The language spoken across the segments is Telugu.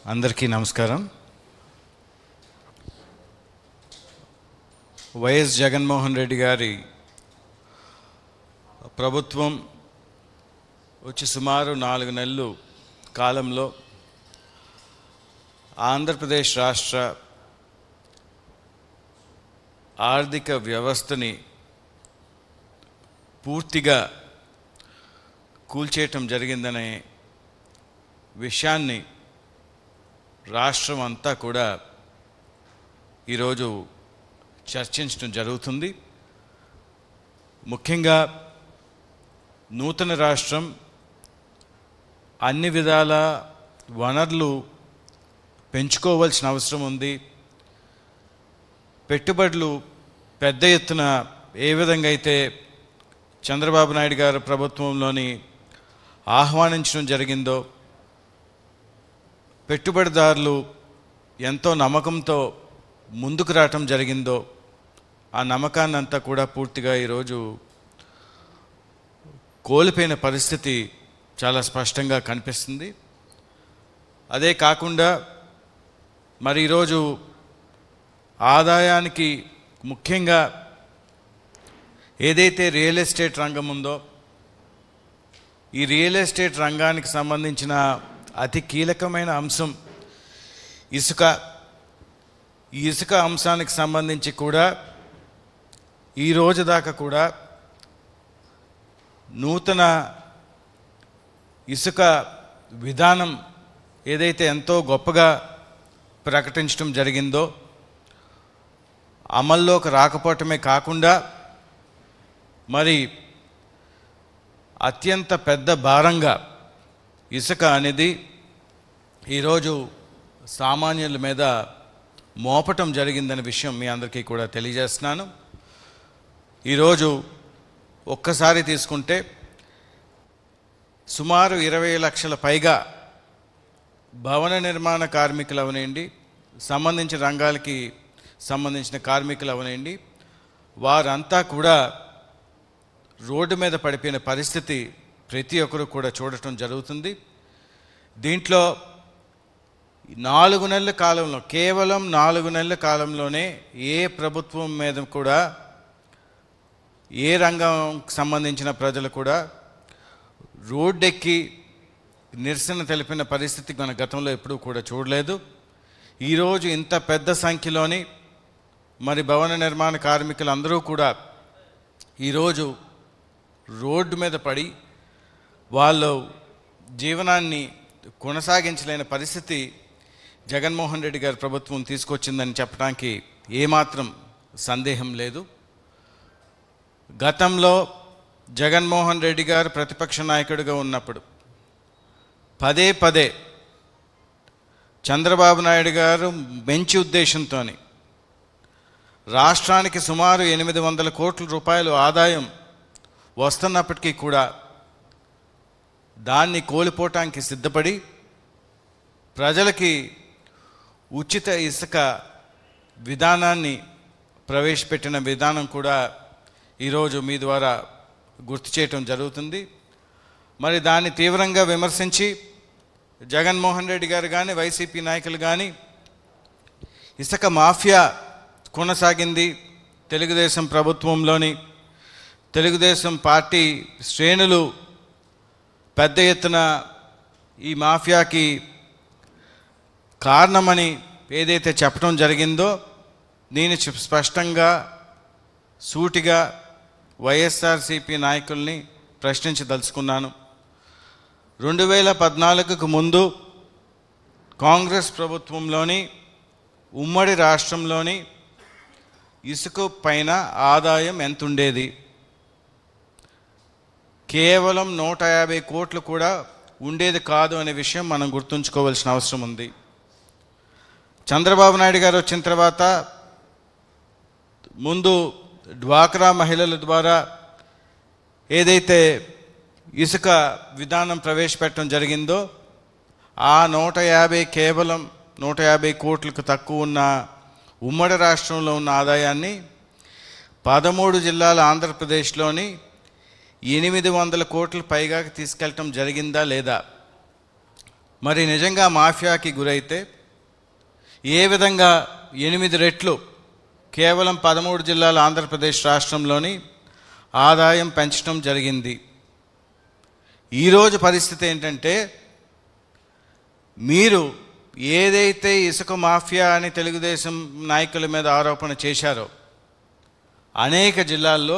అందరికీ నమస్కారం వైఎస్ జగన్మోహన్ రెడ్డి గారి ప్రభుత్వం వచ్చి సుమారు నాలుగు నెలలు కాలంలో ఆంధ్రప్రదేశ్ రాష్ట్ర ఆర్థిక వ్యవస్థని పూర్తిగా కూల్చేయటం జరిగిందనే విషయాన్ని రాష్ట్రం అంతా కూడా ఈరోజు చర్చించడం జరుగుతుంది ముఖ్యంగా నూతన రాష్ట్రం అన్ని విధాల వనరులు పెంచుకోవాల్సిన అవసరం ఉంది పెట్టుబడులు పెద్ద ఎత్తున ఏ విధంగా అయితే చంద్రబాబు నాయుడు గారి ప్రభుత్వంలోని ఆహ్వానించడం జరిగిందో పెట్టుబడిదారులు ఎంతో నమ్మకంతో ముందుకు రావటం జరిగిందో ఆ నమ్మకాన్ని అంతా కూడా పూర్తిగా ఈరోజు కోల్పోయిన పరిస్థితి చాలా స్పష్టంగా కనిపిస్తుంది అదే కాకుండా మరి ఈరోజు ఆదాయానికి ముఖ్యంగా ఏదైతే రియల్ ఎస్టేట్ రంగం ఉందో ఈ రియల్ ఎస్టేట్ రంగానికి సంబంధించిన అతి కీలకమైన అంశం ఇసుక ఈ ఇసుక అంశానికి సంబంధించి కూడా ఈ రోజు దాకా కూడా నూతన ఇసుక విధానం ఏదైతే ఎంతో గొప్పగా ప్రకటించడం జరిగిందో అమల్లోకి రాకపోవటమే కాకుండా మరి అత్యంత పెద్ద భారంగా ఇసుక అనేది ఈరోజు సామాన్యుల మీద మోపటం జరిగిందనే విషయం మీ అందరికీ కూడా తెలియజేస్తున్నాను ఈరోజు ఒక్కసారి తీసుకుంటే సుమారు ఇరవై లక్షల పైగా భవన నిర్మాణ కార్మికులు అవనండి సంబంధించిన రంగాలకి సంబంధించిన కార్మికులు అవనండి వారంతా కూడా రోడ్డు మీద పడిపోయిన పరిస్థితి ప్రతి ఒక్కరు కూడా చూడటం జరుగుతుంది దీంట్లో నాలుగు నెలల కాలంలో కేవలం నాలుగు నెలల కాలంలోనే ఏ ప్రభుత్వం మీద కూడా ఏ రంగం సంబంధించిన ప్రజలు కూడా రోడ్డెక్కి నిరసన తెలిపిన పరిస్థితి మన గతంలో ఎప్పుడూ కూడా చూడలేదు ఈరోజు ఇంత పెద్ద సంఖ్యలోని మరి భవన నిర్మాణ కార్మికులు అందరూ కూడా ఈరోజు రోడ్డు మీద పడి వాళ్ళు జీవనాన్ని కొనసాగించలేని పరిస్థితి జగన్మోహన్ రెడ్డి గారి ప్రభుత్వం తీసుకొచ్చిందని చెప్పడానికి ఏమాత్రం సందేహం లేదు గతంలో జగన్మోహన్ రెడ్డి గారు ప్రతిపక్ష నాయకుడిగా ఉన్నప్పుడు పదే పదే చంద్రబాబు నాయుడు గారు మంచి ఉద్దేశంతో రాష్ట్రానికి సుమారు ఎనిమిది వందల కోట్ల రూపాయలు ఆదాయం వస్తున్నప్పటికీ కూడా దాన్ని కోల్పోవటానికి సిద్ధపడి ప్రజలకి ఉచిత ఇసుక విధానాన్ని ప్రవేశపెట్టిన విధానం కూడా ఈరోజు మీ ద్వారా గుర్తు చేయటం జరుగుతుంది మరి దాన్ని తీవ్రంగా విమర్శించి జగన్మోహన్ రెడ్డి గారు కానీ వైసీపీ నాయకులు కానీ ఇసుక మాఫియా కొనసాగింది తెలుగుదేశం ప్రభుత్వంలోని తెలుగుదేశం పార్టీ శ్రేణులు పెద్ద ఎత్తున ఈ మాఫియాకి కారణమని ఏదైతే చెప్పడం జరిగిందో నేను చెప్- స్పష్టంగా సూటిగా వైఎస్ఆర్సీపీ నాయకుల్ని ప్రశ్నించదలుచుకున్నాను రెండు వేల పద్నాలుగుకు ముందు కాంగ్రెస్ ప్రభుత్వంలోని ఉమ్మడి రాష్ట్రంలోని ఇసుక పైన ఆదాయం ఎంత ఉండేది కేవలం నూట యాభై కోట్లు కూడా ఉండేది కాదు అనే విషయం మనం గుర్తుంచుకోవాల్సిన అవసరం ఉంది చంద్రబాబు నాయుడు గారు వచ్చిన తర్వాత ముందు డ్వాక్రా మహిళల ద్వారా ఏదైతే ఇసుక విధానం ప్రవేశపెట్టడం జరిగిందో ఆ నూట యాభై కేవలం నూట యాభై కోట్లకు తక్కువ ఉన్న ఉమ్మడి రాష్ట్రంలో ఉన్న ఆదాయాన్ని పదమూడు జిల్లాల ఆంధ్రప్రదేశ్లోని ఎనిమిది వందల కోట్ల పైగా తీసుకెళ్ళటం జరిగిందా లేదా మరి నిజంగా మాఫియాకి గురైతే ఏ విధంగా ఎనిమిది రెట్లు కేవలం పదమూడు జిల్లాల ఆంధ్రప్రదేశ్ రాష్ట్రంలోని ఆదాయం పెంచడం జరిగింది ఈరోజు పరిస్థితి ఏంటంటే మీరు ఏదైతే ఇసుక మాఫియా అని తెలుగుదేశం నాయకుల మీద ఆరోపణ చేశారో అనేక జిల్లాల్లో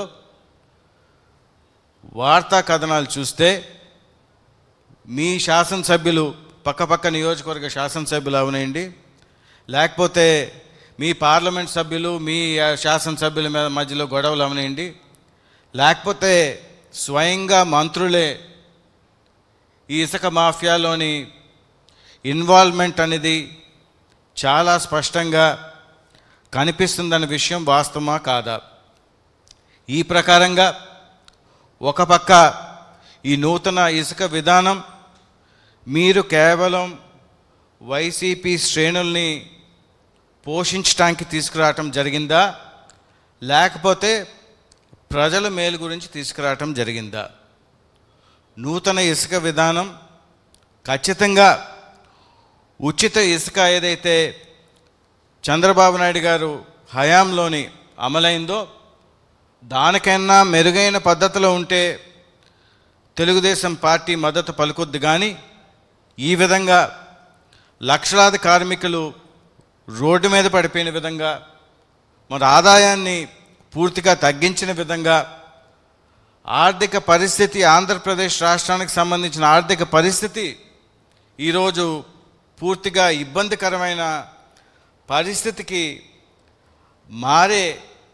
వార్తా కథనాలు చూస్తే మీ శాసనసభ్యులు పక్కపక్క నియోజకవర్గ శాసనసభ్యులు అవనండి లేకపోతే మీ పార్లమెంట్ సభ్యులు మీ ఆ, శాసనసభ్యుల మీద మధ్యలో గొడవలు అవనండి లేకపోతే స్వయంగా మంత్రులే ఈ ఇసుక మాఫియాలోని ఇన్వాల్వ్మెంట్ అనేది చాలా స్పష్టంగా కనిపిస్తుందన్న విషయం వాస్తవమా కాదా ఈ ప్రకారంగా ఒక పక్క ఈ నూతన ఇసుక విధానం మీరు కేవలం వైసీపీ శ్రేణుల్ని పోషించడానికి తీసుకురావటం జరిగిందా లేకపోతే ప్రజల మేలు గురించి తీసుకురావటం జరిగిందా నూతన ఇసుక విధానం ఖచ్చితంగా ఉచిత ఇసుక ఏదైతే చంద్రబాబు నాయుడు గారు హయాంలోని అమలైందో దానికన్నా మెరుగైన పద్ధతిలో ఉంటే తెలుగుదేశం పార్టీ మద్దతు పలుకుద్ది కానీ ఈ విధంగా లక్షలాది కార్మికులు రోడ్డు మీద పడిపోయిన విధంగా మరి ఆదాయాన్ని పూర్తిగా తగ్గించిన విధంగా ఆర్థిక పరిస్థితి ఆంధ్రప్రదేశ్ రాష్ట్రానికి సంబంధించిన ఆర్థిక పరిస్థితి ఈరోజు పూర్తిగా ఇబ్బందికరమైన పరిస్థితికి మారే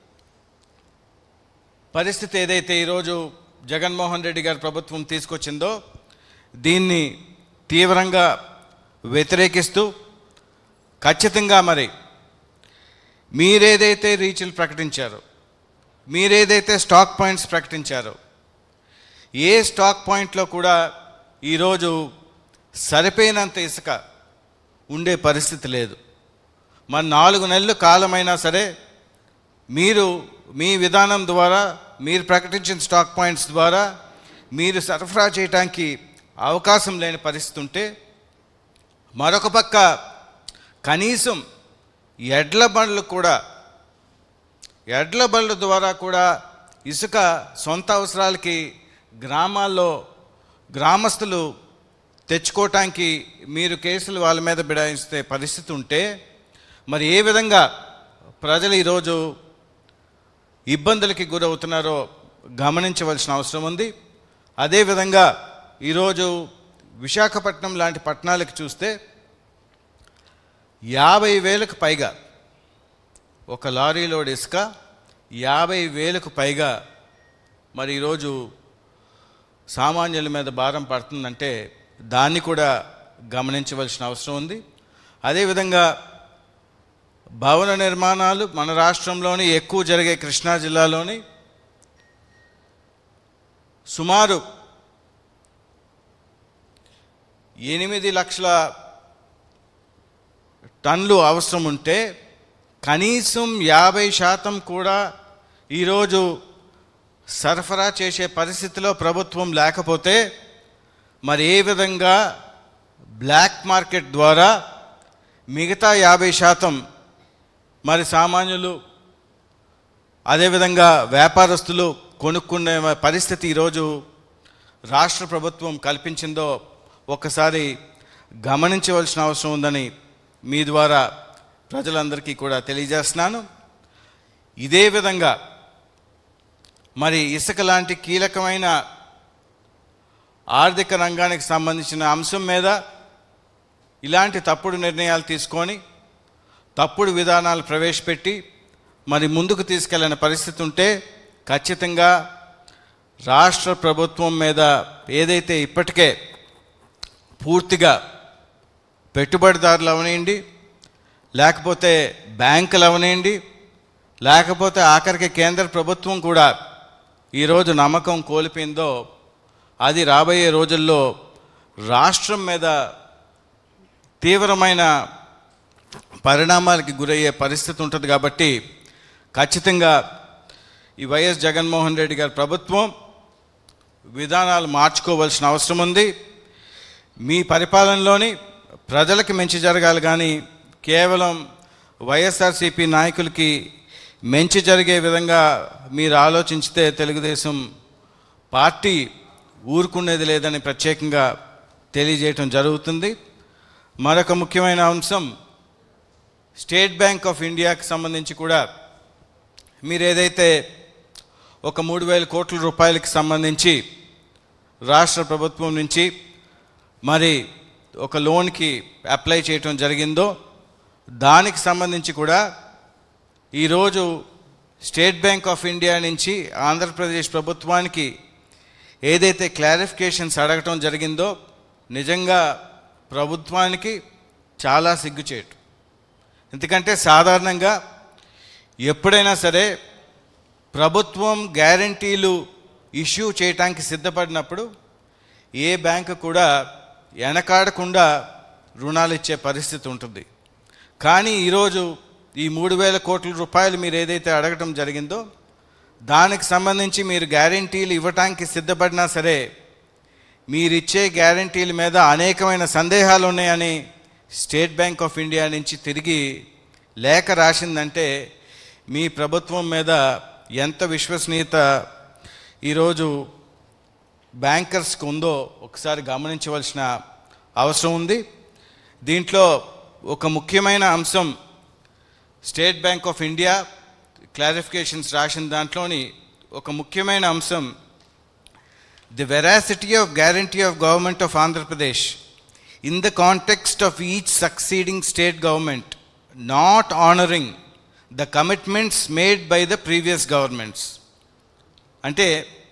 పరిస్థితి ఏదైతే ఈరోజు జగన్మోహన్ రెడ్డి గారి ప్రభుత్వం తీసుకొచ్చిందో దీన్ని తీవ్రంగా వ్యతిరేకిస్తూ ఖచ్చితంగా మరి మీరేదైతే రీచ్లు ప్రకటించారో మీరేదైతే స్టాక్ పాయింట్స్ ప్రకటించారో ఏ స్టాక్ పాయింట్లో కూడా ఈరోజు సరిపోయినంత ఇసుక ఉండే పరిస్థితి లేదు మరి నాలుగు నెలలు కాలమైనా సరే మీరు మీ విధానం ద్వారా మీరు ప్రకటించిన స్టాక్ పాయింట్స్ ద్వారా మీరు సరఫరా చేయడానికి అవకాశం లేని పరిస్థితి ఉంటే మరొక పక్క కనీసం ఎడ్ల బండ్లు కూడా ఎడ్ల బండ్ల ద్వారా కూడా ఇసుక సొంత అవసరాలకి గ్రామాల్లో గ్రామస్తులు తెచ్చుకోవటానికి మీరు కేసులు వాళ్ళ మీద బిడాయిస్తే పరిస్థితి ఉంటే మరి ఏ విధంగా ప్రజలు ఈరోజు ఇబ్బందులకి గురవుతున్నారో గమనించవలసిన అవసరం ఉంది అదేవిధంగా ఈరోజు విశాఖపట్నం లాంటి పట్టణాలకు చూస్తే యాభై వేలకు పైగా ఒక లారీ లోడ్ ఇసుక యాభై వేలకు పైగా మరి ఈరోజు సామాన్యుల మీద భారం పడుతుందంటే దాన్ని కూడా గమనించవలసిన అవసరం ఉంది అదేవిధంగా భవన నిర్మాణాలు మన రాష్ట్రంలోని ఎక్కువ జరిగే కృష్ణా జిల్లాలోని సుమారు ఎనిమిది లక్షల టన్లు అవసరం ఉంటే కనీసం యాభై శాతం కూడా ఈరోజు సరఫరా చేసే పరిస్థితిలో ప్రభుత్వం లేకపోతే మరి ఏ విధంగా బ్లాక్ మార్కెట్ ద్వారా మిగతా యాభై శాతం మరి సామాన్యులు అదేవిధంగా వ్యాపారస్తులు కొనుక్కునే పరిస్థితి ఈరోజు రాష్ట్ర ప్రభుత్వం కల్పించిందో ఒక్కసారి గమనించవలసిన అవసరం ఉందని మీ ద్వారా ప్రజలందరికీ కూడా తెలియజేస్తున్నాను ఇదే విధంగా మరి ఇసుక లాంటి కీలకమైన ఆర్థిక రంగానికి సంబంధించిన అంశం మీద ఇలాంటి తప్పుడు నిర్ణయాలు తీసుకొని తప్పుడు విధానాలు ప్రవేశపెట్టి మరి ముందుకు తీసుకెళ్ళిన పరిస్థితి ఉంటే ఖచ్చితంగా రాష్ట్ర ప్రభుత్వం మీద ఏదైతే ఇప్పటికే పూర్తిగా పెట్టుబడిదారులు అవనివ్వండి లేకపోతే బ్యాంకులు అవనివ్వండి లేకపోతే ఆఖరికి కేంద్ర ప్రభుత్వం కూడా ఈరోజు నమ్మకం కోల్పోయిందో అది రాబోయే రోజుల్లో రాష్ట్రం మీద తీవ్రమైన పరిణామాలకి గురయ్యే పరిస్థితి ఉంటుంది కాబట్టి ఖచ్చితంగా ఈ వైఎస్ జగన్మోహన్ రెడ్డి గారి ప్రభుత్వం విధానాలు మార్చుకోవాల్సిన అవసరం ఉంది మీ పరిపాలనలోని ప్రజలకు మంచి జరగాలి కానీ కేవలం వైఎస్ఆర్సీపీ నాయకులకి మంచి జరిగే విధంగా మీరు ఆలోచించితే తెలుగుదేశం పార్టీ ఊరుకునేది లేదని ప్రత్యేకంగా తెలియజేయటం జరుగుతుంది మరొక ముఖ్యమైన అంశం స్టేట్ బ్యాంక్ ఆఫ్ ఇండియాకి సంబంధించి కూడా మీరు ఏదైతే ఒక మూడు వేల కోట్ల రూపాయలకి సంబంధించి రాష్ట్ర ప్రభుత్వం నుంచి మరి ఒక లోన్కి అప్లై చేయటం జరిగిందో దానికి సంబంధించి కూడా ఈరోజు స్టేట్ బ్యాంక్ ఆఫ్ ఇండియా నుంచి ఆంధ్రప్రదేశ్ ప్రభుత్వానికి ఏదైతే క్లారిఫికేషన్స్ అడగటం జరిగిందో నిజంగా ప్రభుత్వానికి చాలా సిగ్గుచేటు ఎందుకంటే సాధారణంగా ఎప్పుడైనా సరే ప్రభుత్వం గ్యారంటీలు ఇష్యూ చేయటానికి సిద్ధపడినప్పుడు ఏ బ్యాంకు కూడా వెనకాడకుండా రుణాలు ఇచ్చే పరిస్థితి ఉంటుంది కానీ ఈరోజు ఈ మూడు వేల కోట్ల రూపాయలు మీరు ఏదైతే అడగటం జరిగిందో దానికి సంబంధించి మీరు గ్యారంటీలు ఇవ్వటానికి సిద్ధపడినా సరే మీరిచ్చే గ్యారంటీల మీద అనేకమైన సందేహాలు ఉన్నాయని స్టేట్ బ్యాంక్ ఆఫ్ ఇండియా నుంచి తిరిగి లేఖ రాసిందంటే మీ ప్రభుత్వం మీద ఎంత విశ్వసనీయత ఈరోజు బ్యాంకర్స్కి ఉందో ఒకసారి గమనించవలసిన అవసరం ఉంది దీంట్లో ఒక ముఖ్యమైన అంశం State Bank of India clarifications రాసిన దాంట్లోని ఒక ముఖ్యమైన అంశం the veracity of guarantee of government of Andhra Pradesh in the context of each succeeding state government not honouring the commitments made by the previous governments అంటే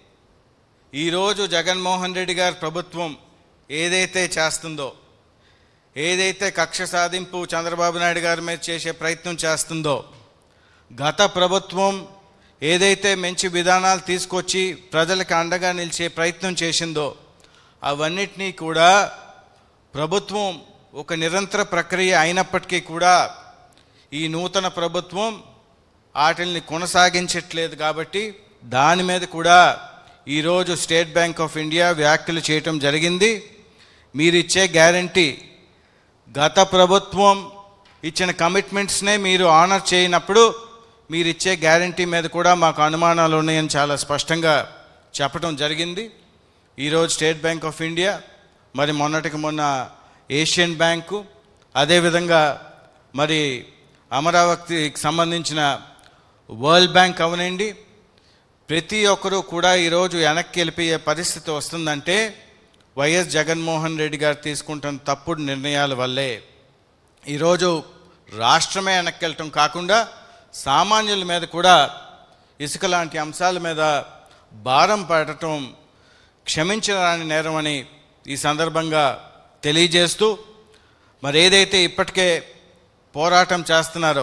ఈరోజు జగన్మోహన్ రెడ్డి గారి ప్రభుత్వం ఏదైతే చేస్తుందో ఏదైతే కక్ష సాధింపు చంద్రబాబు నాయుడు గారి మీద చేసే ప్రయత్నం చేస్తుందో గత ప్రభుత్వం ఏదైతే మంచి విధానాలు తీసుకొచ్చి ప్రజలకు అండగా నిలిచే ప్రయత్నం చేసిందో అవన్నిటినీ కూడా ప్రభుత్వం ఒక నిరంతర ప్రక్రియ అయినప్పటికీ కూడా ఈ నూతన ప్రభుత్వం వాటిల్ని కొనసాగించట్లేదు కాబట్టి దాని మీద కూడా ఈరోజు స్టేట్ బ్యాంక్ ఆఫ్ ఇండియా వ్యాఖ్యలు చేయటం జరిగింది మీరిచ్చే గ్యారంటీ గత ప్రభుత్వం ఇచ్చిన కమిట్మెంట్స్నే మీరు ఆనర్ చేయనప్పుడు మీరు ఇచ్చే గ్యారంటీ మీద కూడా మాకు అనుమానాలు ఉన్నాయని చాలా స్పష్టంగా చెప్పడం జరిగింది ఈరోజు స్టేట్ బ్యాంక్ ఆఫ్ ఇండియా మరి మొన్నటికి మొన్న ఏషియన్ బ్యాంకు అదేవిధంగా మరి అమరావతికి సంబంధించిన వరల్డ్ బ్యాంక్ అవనండి ప్రతి ఒక్కరూ కూడా ఈరోజు వెనక్కి వెళ్ళిపోయే పరిస్థితి వస్తుందంటే వైఎస్ జగన్మోహన్ రెడ్డి గారు తీసుకుంటున్న తప్పుడు నిర్ణయాల వల్లే ఈరోజు రాష్ట్రమే వెనక్కి వెళ్ళటం కాకుండా సామాన్యుల మీద కూడా ఇసుక లాంటి అంశాల మీద భారం పడటం క్షమించరాని నేరం అని ఈ సందర్భంగా తెలియజేస్తూ మరి ఏదైతే ఇప్పటికే పోరాటం చేస్తున్నారో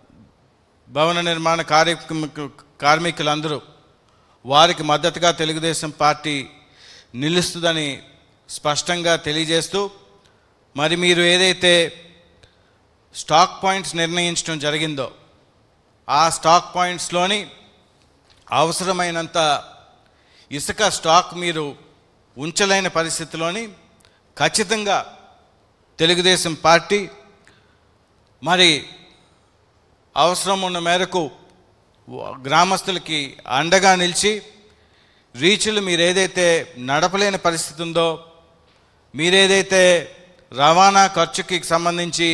భవన నిర్మాణ కార్మికు కార్మికులందరూ వారికి మద్దతుగా తెలుగుదేశం పార్టీ నిలుస్తుందని స్పష్టంగా తెలియజేస్తూ మరి మీరు ఏదైతే స్టాక్ పాయింట్స్ నిర్ణయించడం జరిగిందో ఆ స్టాక్ పాయింట్స్లోని అవసరమైనంత ఇసుక స్టాక్ మీరు ఉంచలేని పరిస్థితిలోని ఖచ్చితంగా తెలుగుదేశం పార్టీ మరి అవసరం ఉన్న మేరకు గ్రామస్తులకి అండగా నిలిచి రీచ్లు మీరు ఏదైతే నడపలేని పరిస్థితి ఉందో మీరేదైతే రవాణా ఖర్చుకి సంబంధించి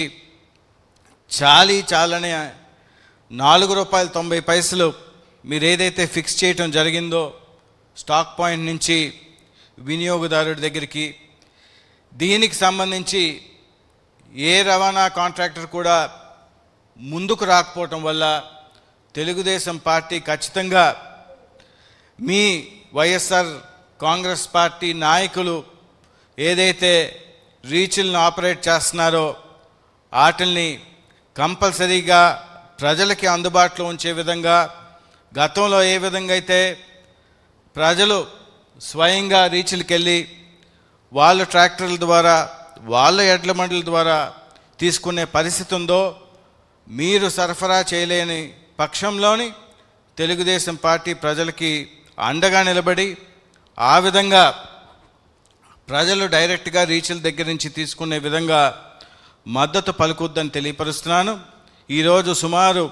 చాలీ చాలని నాలుగు రూపాయల తొంభై పైసలు మీరు ఏదైతే ఫిక్స్ చేయటం జరిగిందో స్టాక్ పాయింట్ నుంచి వినియోగదారుడి దగ్గరికి దీనికి సంబంధించి ఏ రవాణా కాంట్రాక్టర్ కూడా ముందుకు రాకపోవటం వల్ల తెలుగుదేశం పార్టీ ఖచ్చితంగా మీ వైఎస్ఆర్ కాంగ్రెస్ పార్టీ నాయకులు ఏదైతే రీచ్లను ఆపరేట్ చేస్తున్నారో వాటిల్ని కంపల్సరీగా ప్రజలకి అందుబాటులో ఉంచే విధంగా గతంలో ఏ విధంగా అయితే ప్రజలు స్వయంగా రీచ్లకు వెళ్ళి వాళ్ళ ట్రాక్టర్ల ద్వారా వాళ్ళ ఎడ్ల మండల ద్వారా తీసుకునే పరిస్థితి ఉందో మీరు సరఫరా చేయలేని పక్షంలోని తెలుగుదేశం పార్టీ ప్రజలకి అండగా నిలబడి ఆ విధంగా ప్రజలు డైరెక్ట్గా రీచ్ల దగ్గర నుంచి తీసుకునే విధంగా మద్దతు పలుకుద్దని తెలియపరుస్తున్నాను ఈరోజు సుమారు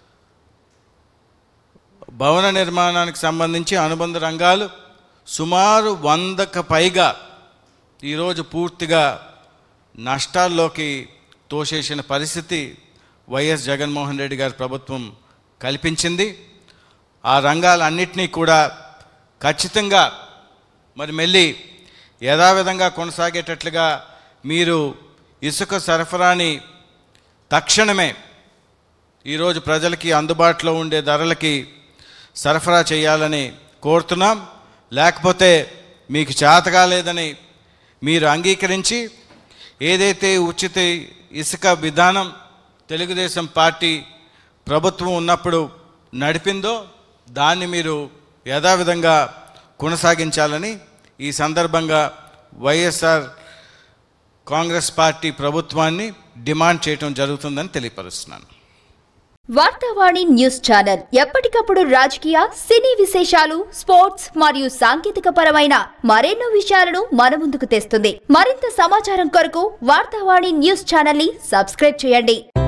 భవన నిర్మాణానికి సంబంధించి అనుబంధ రంగాలు సుమారు వందకు పైగా ఈరోజు పూర్తిగా నష్టాల్లోకి తోసేసిన పరిస్థితి వైఎస్ జగన్మోహన్ రెడ్డి గారి ప్రభుత్వం కల్పించింది ఆ రంగాలన్నింటినీ కూడా ఖచ్చితంగా మరి మళ్ళీ యథావిధంగా కొనసాగేటట్లుగా మీరు ఇసుక సరఫరాని తక్షణమే ఈరోజు ప్రజలకి అందుబాటులో ఉండే ధరలకి సరఫరా చేయాలని కోరుతున్నాం లేకపోతే మీకు చేత కాలేదని మీరు అంగీకరించి ఏదైతే ఉచిత ఇసుక విధానం తెలుగుదేశం పార్టీ ప్రభుత్వం ఉన్నప్పుడు నడిపిందో దాన్ని మీరు యథావిధంగా కొనసాగించాలని ఈ సందర్భంగా వైఎస్ఆర్ కాంగ్రెస్ పార్టీ ప్రభుత్వాన్ని డిమాండ్ చేయడం జరుగుతుందని తెలియపరుస్తున్నాను వార్తావాణి న్యూస్ ఛానల్ ఎప్పటికప్పుడు రాజకీయ సినీ విశేషాలు స్పోర్ట్స్ మరియు సాంకేతిక పరమైన మరెన్నో విషయాలను మన ముందుకు తెస్తుంది మరింత సమాచారం కొరకు వార్తావాణి న్యూస్ ఛానల్ ని సబ్స్క్రైబ్ చేయండి